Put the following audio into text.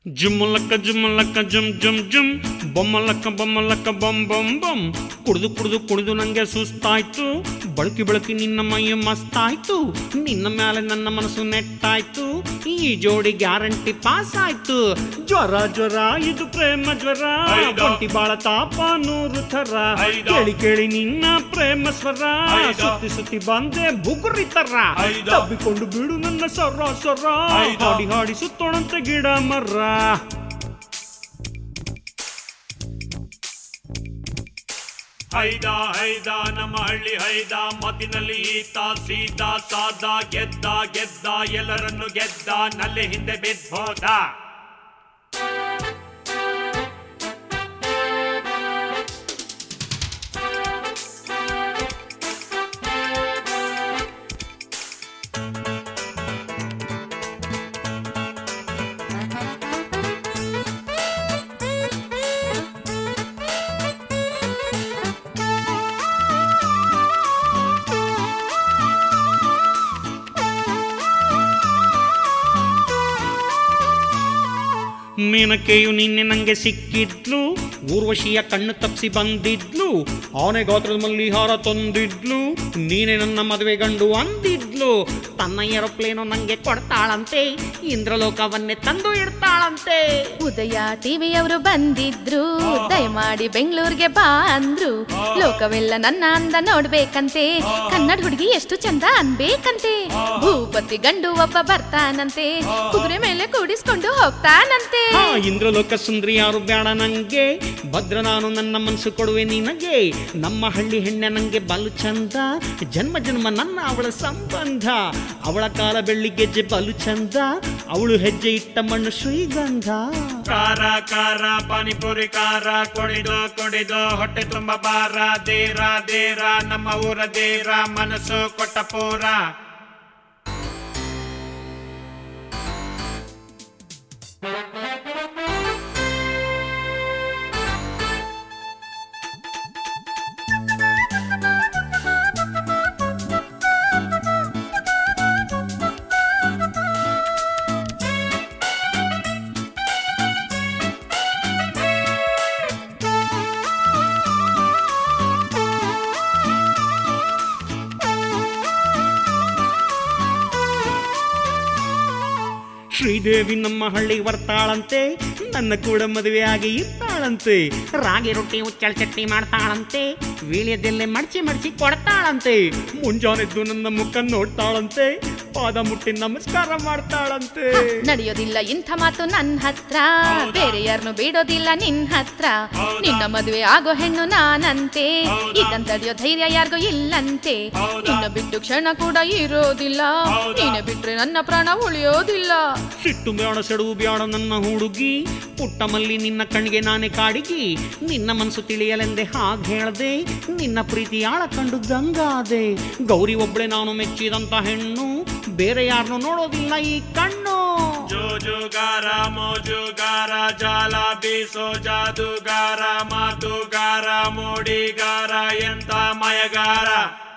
ಜುಮ್ಮಲಕ್ಕ ಜುಮ್ಮಲಕ್ಕ ಜುಮ್ ಜುಮ್ ಜುಮ್ ಬೊಮ್ಮಲಕ್ಕ ಬೊಮ್ಮಲಕ್ಕ ಬೊಮ್ ಬೊಮ್ ಬೊಮ್ ಕುಡಿದು ಕುಡಿದು ಕುಡಿದು ನಂಗೆ ಸುಸ್ತಾಯ್ತು ಬಳಕಿ ಬಳಕಿ ನಿನ್ನ ಮೈಯ ಮಸ್ತಾಯ್ತು ನಿನ್ನ ಮೇಲೆ ನನ್ನ ಮನಸ್ಸು ನೆಟ್ಟಾಯ್ತು ಈ ಜೋಡಿ ಗ್ಯಾರಂಟಿ ಪಾಸ್ ಆಯ್ತು ಜ್ವರ ಜ್ವರ ಇದು ಪ್ರೇಮ ಜ್ವರ ಐದು. ಒಂಟಿ ಬಾಳ ತಾಪ ನೂರು ಥರ ಐದು. ಕೇಳಿ ಕೇಳಿ ನಿನ್ನ ಪ್ರೇಮ ಸ್ವರ ಐದು. ಸುತ್ತಿ ಸುತ್ತಿ ಬಂದೆ ಬುಗುರಿ ತರ ಐದು. ತಬ್ಬಿಕೊಂಡು ಬಿಡು ನನ್ನ ಸೊರ ಸೊರ ಐದು. ಹಾಡಿ ಹಾಡಿ ಸುತ್ತೋಣಂತೆ ಗಿಡ ಮರ ಹೈದ ಹೈದ ನಮ್ಮ ಹಳ್ಳಿ ಹೈದ ಮತಿನಲ್ಲಿ ಈತ ಸೀದ ಸಾದ ಗೆದ್ದ ಗೆದ್ದ ಎಲ್ಲರನ್ನು ಗೆದ್ದ ನಲ್ಲಿ ಹಿಂದೆ ಬಿದ್ದೋದ ಮೇನಕೆಯು ನಿನ್ನೆ ನಂಗೆ ಸಿಕ್ಕಿದ್ಲು ಊರ್ವಶಿಯ ಕಣ್ಣು ತಪ್ಪಿಸಿ ಬಂದಿದ್ಲು ಆನೆ ಗಾತ್ರದ ಮಲ್ಲಿಹಾರ ತಂದಿದ್ಲು ನೀನೆ ನನ್ನ ಮದುವೆ ಗಂಡು ಅಂದಿದ್ಲು ತನ್ನ ಏರೋಪ್ಲೇನು ನಂಗೆ ಕೊಡ್ತಾಳಂತೆ ಇಂದ್ರಲೋಕವನ್ನೇ ತಂದು ಇಡ್ತಾಳಂತೆ ಉದಯ ಟಿವಿಯವರು ಬಂದಿದ್ರು ದಯಮಾಡಿ ಬೆಂಗಳೂರಿಗೆ ಬಾ ಅಂದ್ರು ಲೋಕವೆಲ್ಲ ನನ್ನ ಅಂದ ನೋಡ್ಬೇಕಂತೆ ಕನ್ನಡ ಹುಡುಗಿ ಎಷ್ಟು ಚಂದ ಅನ್ಬೇಕಂತೆ ಭೂಪತಿ ಗಂಡು ಒಬ್ಬ ಬರ್ತಾನಂತೆ ಕುದುರೆ ಮೇಲೆ ಕೂಡಿಸ್ಕೊಂಡು ಹೋಗ್ತಾನಂತೆ ಹಾ ಇಂದ್ರಲೋಕ ಸುಂದ್ರಿ ಯಾರು ಬೇಡ ನಂಗೆ ಭದ್ರ ನಾನು ನನ್ನ ಮನಸ್ಸು ಕೊಡುವೆ ನಿನಗೆ ನಮ್ಮ ಹಳ್ಳಿ ಹೆಣ್ಣೆ ನಂಗೆ ಬಲು ಚಂದ ಜನ್ಮ ಜನ್ಮ ನನ್ನ ಅವಳ ಸಂಬಂಧ ಅವಳ ಕಾಲ ಬೆಳ್ಳಿ ಗೆಜ್ಜೆ ಬಲು ಚಂದ ಅವಳು ಹೆಜ್ಜೆ ಇಟ್ಟ ಮಣ್ಣು ಶ್ರೀಗಂಧ ಕಾರ ಕಾರ ಪಾನಿಪುರಿ ಕಾರ ಕುಡಿದು ಕುಡಿದು ಹೊಟ್ಟೆ ತುಂಬ ಬಾರ ದೇರ ದೇರ ನಮ್ಮ ಊರ ದೇರ ಮನಸ್ಸು ಕೊಟ್ಟ ಪೂರ ಶ್ರೀದೇವಿ ನಮ್ಮ ಹಳ್ಳಿ ಬರ್ತಾಳಂತೆ ನನ್ನ ಕೂಡ ಮದುವೆಯಾಗಿ ಇರ್ತಾಳಂತೆ ರಾಗಿ ರೊಟ್ಟಿ ಉಚ್ಚಳ ಚಟ್ನಿ ಮಾಡ್ತಾಳಂತೆ ವೀಳ್ಯದೆಲ್ಲೆ ಮಡ್ಚಿ ಮಡ್ಚಿ ಕೊಡ್ತಾಳಂತೆ ಮುಂಜಾನೆದ್ದು ನನ್ನ ಮುಖ ನೋಡ್ತಾಳಂತೆ ಪಾದ ಮುಟ್ಟಿ ನಮಸ್ಕಾರ ಮಾಡ್ತಾಳಂತೆ ನಡೆಯೋದಿಲ್ಲ ಇಂಥ ಮಾತು ನನ್ನ ಹತ್ರ ಹೌದಾ? ಬೇರೆ ಯಾರನ್ನು ಬಿಡೋದಿಲ್ಲ ನಿನ್ ಹತ್ರ ಹೌದಾ? ನಿನ್ನ ಮದುವೆ ಆಗೋ ಹೆಣ್ಣು ನಾನಂತೆ ಹೌದಾ? ಇದನ್ ತಡೆಯೋ ಧೈರ್ಯ ಯಾರಿಗೂ ಇಲ್ಲಂತೆ ಹೌದಾ? ನಿನ್ನ ಬಿಟ್ಟು ಕ್ಷಣ ಕೂಡ ಇರೋದಿಲ್ಲ ಹೌದಾ? ನೀನೆ ಬಿಟ್ರೆ ನನ್ನ ಪ್ರಾಣ ಉಳಿಯೋದಿಲ್ಲ ಸಿಟ್ಟು ಬ್ಯಾಡ ಸೆಡು ಬ್ಯಾಡ ನನ್ನ ಹುಡುಗಿ ಪುಟ್ಟ ಮಲ್ಲಿ ನಿನ್ನ ಕಣ್ಣಿಗೆ ನಾನೇ ಕಾಡಿಗಿ ನಿನ್ನ ಮನಸ್ಸು ತಿಳಿಯಲೆಂದೆ ಹಾಗೆ ಹೇಳ್ದೆ ನಿನ್ನ ಪ್ರೀತಿ ಆಳ ಕಂಡು ಗಂಗಾದೆ ಗೌರಿ ಒಬ್ಳೆ ನಾನು ಮೆಚ್ಚಿದಂತ ಹೆಣ್ಣು ಬೇರೆ ಯಾರನ್ನು ನೋಡೋದಿಲ್ಲ ಈ ಕಣ್ಣು ಜೋಜುಗಾರ ಮೋಜುಗಾರ ಜಾಲ ಬೀಸೋ ಜಾದುಗಾರ ಮಾತುಗಾರ ಮೋಡಿಗಾರ ಎಂತ ಮಯಗಾರ